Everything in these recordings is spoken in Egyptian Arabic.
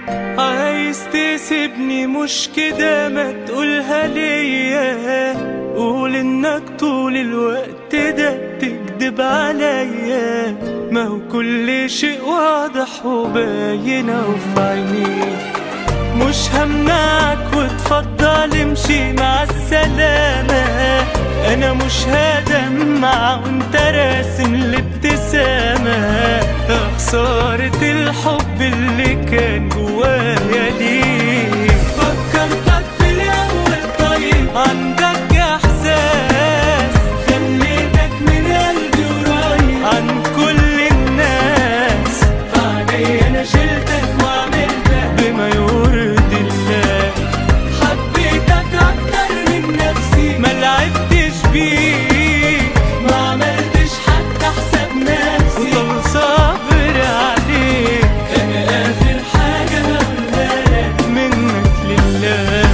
عايز تسيبني مش كده ما تقولها ليا قول انك طول الوقت ده تكدب عليا ما هو كل شيء واضح وباين وفي عينيك مش همنعك وتفضل امشي مع السلامة انا مش هدمع وانت راسم الابتسامة خسارة الحب اللي كان جوايا ليك فكرتك في الاول طيب عندك احساس خليتك من قلبي قريب عن كل الناس فعلي انا شلتك وعملتك بما يرضي الله حبيتك اكتر من نفسي ما لعبتش بيك ما عملتش حتى حساب نفسي وطول صبر عليك انا اخر حاجه هقولها لك منك لله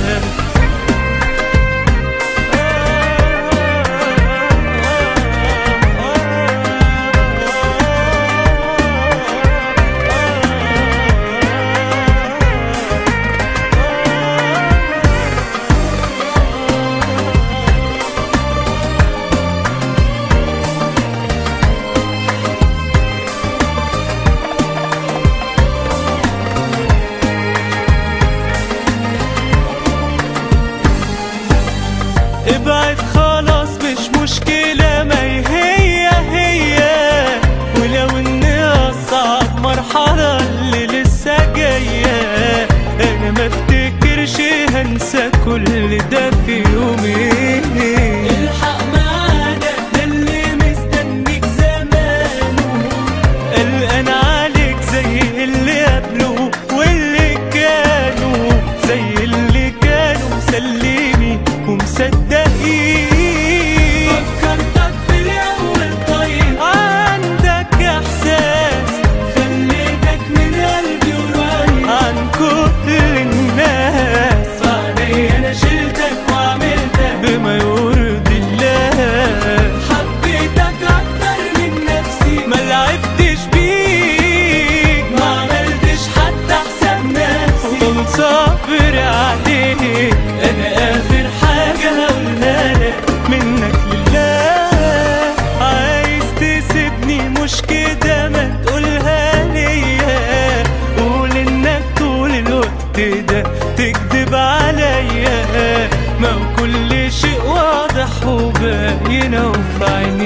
ابعد خلاص مش مشكلة ما هي هي ولو ان اصعب مرحلة اللي لسه جاية انا ما افتكرش هنسى كل ده في يومين الحق معانا ده اللي مستنيك زمانه قلقان عليك زي اللي قبله واللي كانوا زي اللي كانوا مسلمين ومصدقين فكرتك في الاول طيب عندك احساس خليتك من قلبي قريب عن كل الناس فعلي انا شلتك وعملتك بما يرضي الله حبيتك اكتر من نفسي ما لعبتش بيك ما عملتش حتى حساب نفسي وطول صابر عليك انا اخر حاجه هقولها لك منك لله عايز تسيبني مش كده ما تقولها ليا قول انك طول الوقت ده تكذب عليا ما هو كل شيء واضح وباين وفي عينيك